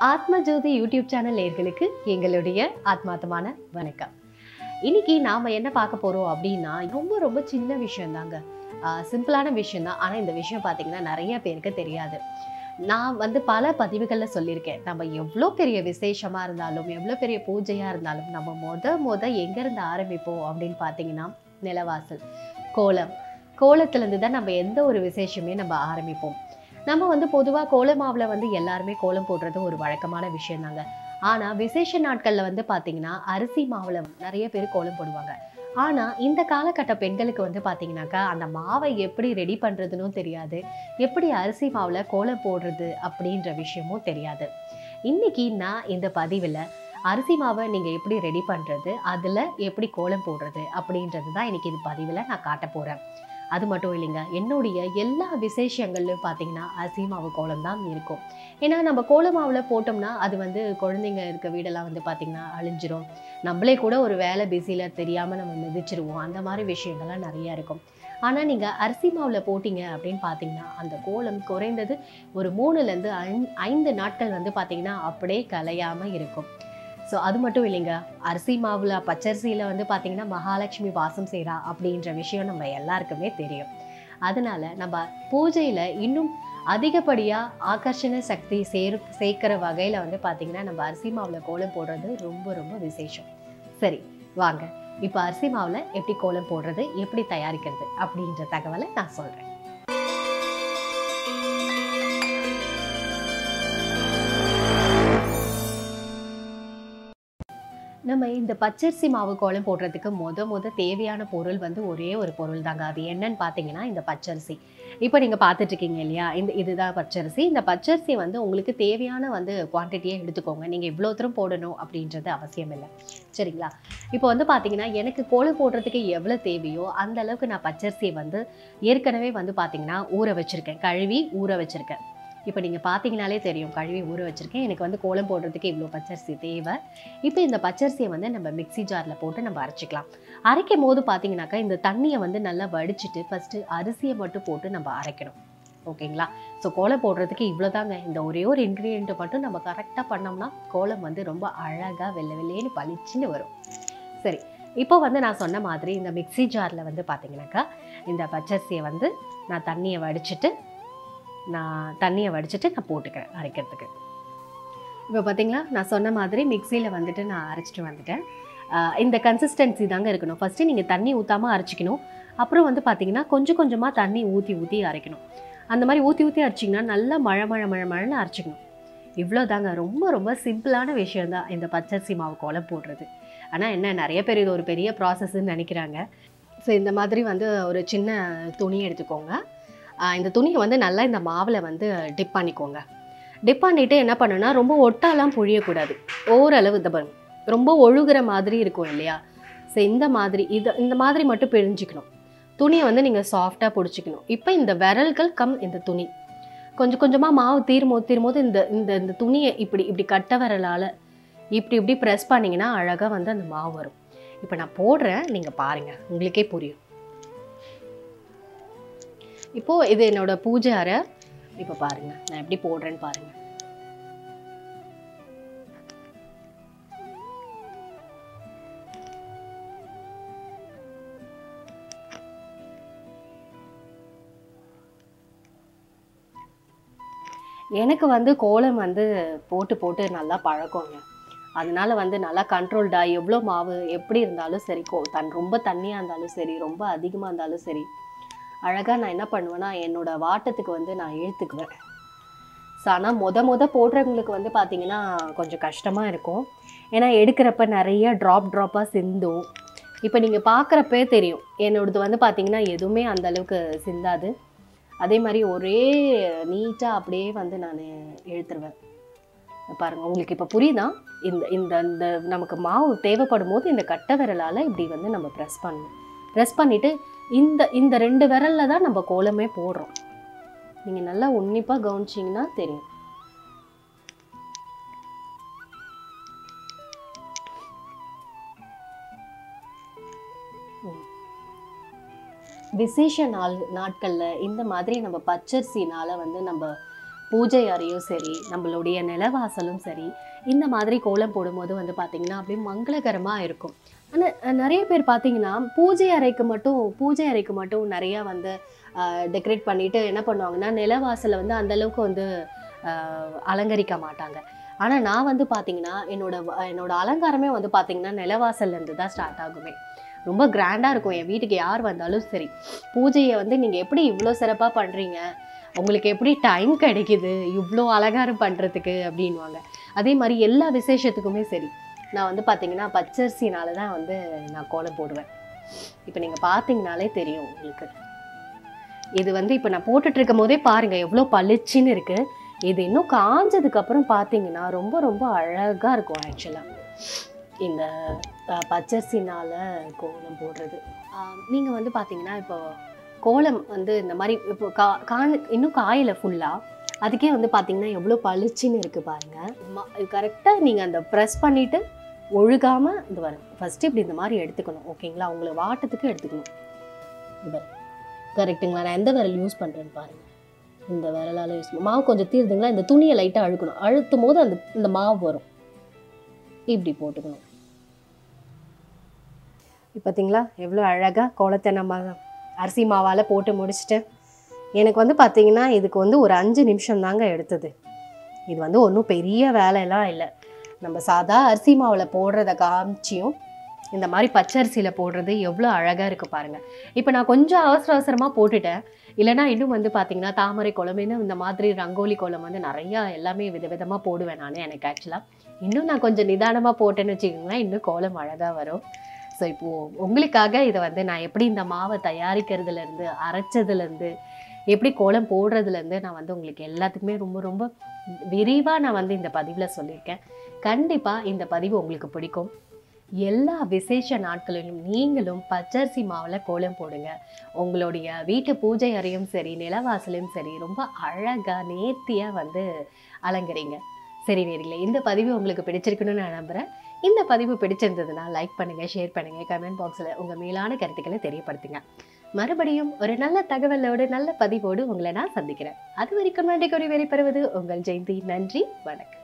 Athmajothi YouTube channel நேயர்களுக்கு எங்களுடைய ஆத்மார்த்தமான வணக்கம் இன்னைக்கு நாம என்ன பார்க்க போறோம் அப்படின்னா ரொம்ப ரொம்ப சின்ன விஷயம் தாங்க சிம்பிளான விஷயம் தான் ஆனால் இந்த விஷயம் பார்த்தீங்கன்னா நிறைய பேருக்கு தெரியாது நான் வந்து பல பதிவுகளில் சொல்லியிருக்கேன் நம்ம எவ்வளோ பெரிய விசேஷமாக இருந்தாலும் எவ்வளோ பெரிய பூஜையாக இருந்தாலும் நம்ம முத முத எங்கேருந்து ஆரம்பிப்போம் அப்படின்னு பார்த்தீங்கன்னா நிலவாசல் கோலம் கோலத்துலேருந்து தான் நம்ம எந்த ஒரு விசேஷமே நம்ம ஆரம்பிப்போம் நம்ம வந்து பொதுவாக கோலமாவில் வந்து எல்லாருமே கோலம் போடுறது ஒரு வழக்கமான விஷயம் தாங்க ஆனால் விசேஷ நாட்களில் வந்து பார்த்தீங்கன்னா அரிசி மாவில் நிறைய பேர் கோலம் போடுவாங்க ஆனால் இந்த காலகட்ட பெண்களுக்கு வந்து பார்த்தீங்கன்னாக்கா அந்த மாவை எப்படி ரெடி பண்ணுறதுன்னு தெரியாது எப்படி அரிசி மாவில் கோலம் போடுறது அப்படின்ற விஷயமும் தெரியாது இன்னைக்கு நான் இந்த பதிவில் அரிசி மாவை நீங்கள் எப்படி ரெடி பண்ணுறது அதில் எப்படி கோலம் போடுறது அப்படின்றது தான் இன்னைக்கு இந்த பதிவில் நான் காட்ட போகிறேன் அது மட்டும் இல்லைங்க என்னுடைய எல்லா விசேஷங்கள்லையும் பார்த்தீங்கன்னா அரிசி மாவு கோலம் தான் இருக்கும் ஏன்னா நம்ம கோல மாவில் போட்டோம்னா அது வந்து குழந்தைங்க இருக்க வீடெல்லாம் வந்து பார்த்திங்கன்னா அழிஞ்சிரும் நம்மளே கூட ஒரு வேலை பிஸியில் தெரியாமல் நம்ம மிதிச்சிருவோம் அந்த மாதிரி விஷயங்கள்லாம் நிறையா இருக்கும் ஆனால் நீங்கள் அரிசி மாவில் போட்டிங்க அப்படின்னு பார்த்தீங்கன்னா அந்த கோலம் குறைந்தது ஒரு மூணுலேருந்து ஐந்து நாட்கள் வந்து பார்த்திங்கன்னா அப்படியே கலையாமல் இருக்கும் ஸோ அது மட்டும் இல்லைங்க அரிசி மாவில் பச்சரிசியில் வந்து பார்த்திங்கன்னா மகாலட்சுமி வாசம் செய்கிறா அப்படின்ற விஷயம் நம்ம எல்லாருக்குமே தெரியும் அதனால நம்ம பூஜையில் இன்னும் அதிகப்படியாக ஆகர்ஷண சக்தி சேர் சேர்க்கிற வகையில் வந்து பார்த்திங்கன்னா நம்ம அரிசி மாவில் கோலம் போடுறது ரொம்ப ரொம்ப விசேஷம் சரி வாங்க இப்போ அரிசி மாவில் எப்படி கோலம் போடுறது எப்படி தயாரிக்கிறது அப்படின்ற தகவலை நான் சொல்கிறேன் நம்ம இந்த பச்சரிசி மாவு கோலம் போடுறதுக்கு மொத மொத தேவையான பொருள் வந்து ஒரே ஒரு பொருள் தாங்க அது என்னன்னு பார்த்தீங்கன்னா இந்த பச்சரிசி இப்போ நீங்கள் பார்த்துட்டு இருக்கீங்க இல்லையா இந்த இதுதான் பச்சரிசி இந்த பச்சரிசி வந்து உங்களுக்கு தேவையான வந்து குவான்டிட்டியை எடுத்துக்கோங்க நீங்கள் இவ்வளோ தூரம் போடணும் அப்படின்றது அவசியம் இல்லை சரிங்களா இப்போ வந்து பார்த்தீங்கன்னா எனக்கு கோலம் போடுறதுக்கு எவ்வளோ தேவையோ அந்த அளவுக்கு நான் பச்சரிசியை வந்து ஏற்கனவே வந்து பார்த்தீங்கன்னா ஊற வச்சுருக்கேன் கழுவி ஊற வச்சுருக்கேன் இப்போ நீங்கள் பார்த்தீங்கனாலே தெரியும் கழுவி ஊற வச்சுருக்கேன் எனக்கு வந்து கோலம் போடுறதுக்கு இவ்வளோ பச்சரிசி தேவை இப்போ இந்த பச்சரிசியை வந்து நம்ம மிக்ஸி ஜாரில் போட்டு நம்ம அரைச்சிக்கலாம் அரைக்கும் போது பார்த்தீங்கன்னாக்கா இந்த தண்ணியை வந்து நல்லா வடிச்சிட்டு ஃபஸ்ட்டு அரிசியை மட்டும் போட்டு நம்ம அரைக்கணும் ஓகேங்களா ஸோ கோலம் போடுறதுக்கு இவ்வளோதாங்க இந்த ஒரே ஒரு இன்க்ரீடியண்ட்டை மட்டும் நம்ம கரெக்டாக பண்ணோம்னா கோலம் வந்து ரொம்ப அழகாக வெள்ளை வெள்ளையேன்னு பளிச்சுன்னு வரும் சரி இப்போ வந்து நான் சொன்ன மாதிரி இந்த மிக்ஸி ஜாரில் வந்து பார்த்தீங்கன்னாக்கா இந்த பச்சரிசியை வந்து நான் தண்ணியை வடிச்சிட்டு நான் தண்ணியை வடிச்சிட்டு நான் போட்டுக்கிறேன் அரைக்கிறதுக்கு இப்போ பார்த்தீங்களா நான் சொன்ன மாதிரி மிக்சியில் வந்துட்டு நான் அரைச்சிட்டு வந்துட்டேன் ஆஹ் இந்த கன்சிஸ்டன்சி தாங்க இருக்கணும் ஃபஸ்ட்டு நீங்கள் தண்ணி ஊற்றாமல் அரைச்சிக்கணும் அப்புறம் வந்து பார்த்தீங்கன்னா கொஞ்சம் கொஞ்சமாக தண்ணி ஊற்றி ஊற்றி அரைக்கணும் அந்த மாதிரி ஊற்றி ஊற்றி அரைச்சிங்கன்னா நல்லா மழை மழை மழை மழைன்னு அரைச்சிக்கணும் இவ்வளோ தாங்க ரொம்ப ரொம்ப சிம்பிளான விஷயந்தான் இந்த பச்சரிசி மாவு கோலம் போடுறது ஆனால் என்ன நிறைய பேர் இது ஒரு பெரிய ப்ராசஸ்ன்னு நினைக்கிறாங்க ஸோ இந்த மாதிரி வந்து ஒரு சின்ன துணி எடுத்துக்கோங்க ஆஹ் இந்த துணியை வந்து நல்லா இந்த மாவில் வந்து டிப் பண்ணிக்கோங்க டிப் பண்ணிவிட்டு என்ன பண்ணுன்னா ரொம்ப ஒட்டாலாம் புழியக்கூடாது ஓரளவு இந்த பாருங்க ரொம்ப ஒழுகுற மாதிரி இருக்கும் இல்லையா ஸோ இந்த மாதிரி இது இந்த மாதிரி மட்டும் பிழிஞ்சிக்கணும் துணியை வந்து நீங்கள் சாஃப்டாக பிடிச்சிக்கணும் இப்போ இந்த விரல்கள் கம் இந்த துணி கொஞ்சம் கொஞ்சமாக மாவு தீரும்போது தீரும்போது இந்த இந்த இந்த துணியை இப்படி இப்படி கட்ட விரலால் இப்படி இப்படி ப்ரெஸ் பண்ணிங்கன்னா அழகாக வந்து அந்த மாவு வரும் இப்போ நான் போடுறேன் நீங்கள் பாருங்கள் உங்களுக்கே புரியும் இப்போது இது என்னோட பூஜை அறை இப்போ பாருங்கள் நான் எப்படி போடுறேன்னு பாருங்கள் எனக்கு வந்து கோலம் வந்து போட்டு போட்டு நல்லா பழக்கங்க அதனால வந்து நல்லா கண்ட்ரோல்டாக எவ்வளோ மாவு எப்படி இருந்தாலும் சரி கோ தன் ரொம்ப தண்ணியாக இருந்தாலும் சரி ரொம்ப அதிகமாக இருந்தாலும் சரி அழகாக நான் என்ன பண்ணுவேன்னா என்னோட வாட்டத்துக்கு வந்து நான் இழுத்துக்குவேன் ஸோ ஆனால் மொத மொத போடுறவங்களுக்கு வந்து பார்த்தீங்கன்னா கொஞ்சம் கஷ்டமாக இருக்கும் ஏன்னா எடுக்கிறப்ப நிறைய ட்ராப் ட்ராப்பாக சிந்தும் இப்போ நீங்கள் பார்க்குறப்பே தெரியும் என்னோடது வந்து பார்த்தீங்கன்னா எதுவுமே அந்த அளவுக்கு சிந்தாது அதே மாதிரி ஒரே நீட்டாக அப்படியே வந்து நான் இழுத்துருவேன் பாருங்கள் உங்களுக்கு இப்போ புரியுதா இந்த இந்த இந்த நமக்கு மாவு தேவைப்படும் போது இந்த கட்டை விரலால் இப்படி வந்து நம்ம ப்ரெஸ் பண்ணணும் ப்ரெஸ் பண்ணிவிட்டு இந்த இந்த ரெண்டு விரலில் தான் நம்ம கோலமே போடுறோம் நீங்கள் நல்லா உன்னிப்பாக கவனிச்சிங்கன்னா தெரியும் ம். விசேஷ நாள் நாட்களில் இந்த மாதிரி நம்ம பச்சரிசினால் வந்து நம்ம பூஜை அறையும் சரி நம்மளுடைய நிலவாசலும் சரி இந்த மாதிரி கோலம் போடும்போது வந்து பார்த்திங்கன்னா அப்படியே மங்களகரமாக இருக்கும் ஆனால் நிறைய பேர் பார்த்தீங்கன்னா பூஜை அறைக்கு மட்டும் பூஜை அறைக்கு மட்டும் நிறையா வந்து டெக்கரேட் பண்ணிட்டு என்ன பண்ணுவாங்கன்னா நிலவாசலை வந்து அந்த அளவுக்கு வந்து ஆஹ், அலங்கரிக்க மாட்டாங்க ஆனால் நான் வந்து பார்த்தீங்கன்னா என்னோட வ- என்னோட அலங்காரமே வந்து பார்த்தீங்கன்னா நிலவாசல்ல இருந்து தான் ஸ்டார்ட் ஆகுமே ரொம்ப கிராண்டாக இருக்கும் என் வீட்டுக்கு யார் வந்தாலும் சரி பூஜையை வந்து நீங்கள் எப்படி இவ்வளோ சிறப்பாக பண்ணுறீங்க உங்களுக்கு எப்படி டைம் கிடைக்குது இவ்வளோ அலங்காரம் பண்ணுறதுக்கு அப்படின்வாங்க அதே மாதிரி எல்லா விசேஷத்துக்குமே சரி நான் வந்து பார்த்தீங்கன்னா பச்சரிசினால தான் வந்து நான் கோலம் போடுவேன் இப்போ நீங்கள் பார்த்தீங்கனாலே தெரியும் உங்களுக்கு இது வந்து இப்போ நான் போட்டுட்டு இருக்கும் போதே பாருங்க எவ்வளோ பளிச்சுன்னு இருக்கு இது இன்னும் காஞ்சதுக்கு அப்புறம் பார்த்தீங்கன்னா ரொம்ப ரொம்ப அழகாக இருக்கும் ஆக்சுவலாக இந்த அஹ், பச்சரிசினால கோலம் போடுறது நீங்கள் வந்து பார்த்தீங்கன்னா இப்போ கோலம் வந்து இந்த மாதிரி இப்போ கா காஞ்ச இன்னும் காயலை ஃபுல்லாக அதுக்கே வந்து பார்த்தீங்கன்னா எவ்வளோ பளிச்சுன்னு இருக்குது பாருங்கள் கரெக்டாக நீங்கள் அந்த ப்ரெஸ் பண்ணிவிட்டு ஒழுகாமல் இந்த வரும் ஃபஸ்ட்டு இப்படி இந்த மாதிரி எடுத்துக்கணும் ஓகேங்களா உங்களை வாட்டத்துக்கு எடுத்துக்கணும் இது கரெக்ட்டுங்களா நான் எந்த விரல் யூஸ் பண்ணுறேன்னு பாருங்கள் இந்த விரலால் யூஸ் மாவு கொஞ்சம் தீருதுங்களா இந்த துணியை லைட்டாக அழுக்கணும் அழுத்தும் போது அந்த இந்த மாவு வரும் இப்படி போட்டுக்கணும் இப்போ பார்த்தீங்களா எவ்வளோ அழகாக கோலத்தை நம்ம அரிசி மாவால் போட்டு முடிச்சுட்டு எனக்கு வந்து பார்த்தீங்கன்னா இதுக்கு வந்து ஒரு அஞ்சு நிமிஷம் தாங்க எடுத்தது இது வந்து ஒன்றும் பெரிய வேலையெல்லாம் இல்லை நம்ம சாதா அரிசி மாவில் போடுறத காமிச்சியும் இந்த மாதிரி பச்சரிசியில் போடுறது எவ்வளோ அழகாக இருக்குது பாருங்கள் இப்போ நான் கொஞ்சம் அவசர அவசரமாக போட்டுட்டேன் இல்லைனா இன்னும் வந்து பார்த்தீங்கன்னா தாமரை கோலம் இன்னும் இந்த மாதிரி ரங்கோலி கோலம் வந்து நிறையா எல்லாமே விதவிதமாக போடுவேன் நான் எனக்கு ஆக்சுவலாக இன்னும் நான் கொஞ்சம் நிதானமாக போட்டேன்னு வச்சுக்கோங்களேன் இன்னும் கோலம் அழகாக வரும் ஸோ இப்போது உங்களுக்காக இதை வந்து நான் எப்படி இந்த மாவை தயாரிக்கிறதுலேருந்து அரைச்சதுலேருந்து எப்படி கோலம் போடுறதுலேருந்து நான் வந்து உங்களுக்கு எல்லாத்துக்குமே ரொம்ப ரொம்ப விரிவாக நான் வந்து இந்த பதிவில் சொல்லியிருக்கேன் கண்டிப்பாக இந்த பதிவு உங்களுக்கு பிடிக்கும் எல்லா விசேஷ நாட்களிலும் நீங்களும் பச்சரிசி மாவில் கோலம் போடுங்க உங்களுடைய வீட்டு பூஜை அறையும் சரி நிலவாசலும் சரி ரொம்ப அழகாக நேர்த்தியாக வந்து அலங்கரிங்க சரி நேர்களே இந்த பதிவு உங்களுக்கு பிடிச்சிருக்குன்னு நான் நம்புகிறேன் இந்த பதிவு பிடிச்சிருந்ததுன்னா லைக் பண்ணுங்கள் ஷேர் பண்ணுங்கள் கமெண்ட் பாக்ஸில் உங்கள் மேலான கருத்துக்களை தெரியப்படுத்துங்க மறுபடியும் ஒரு நல்ல தகவலோடு நல்ல பதிவோடு உங்களை நான் சந்திக்கிறேன் அது வரைக்கும் நன்றி கூறி வெளிப்படுவது உங்கள் ஜெயந்தி நன்றி வணக்கம்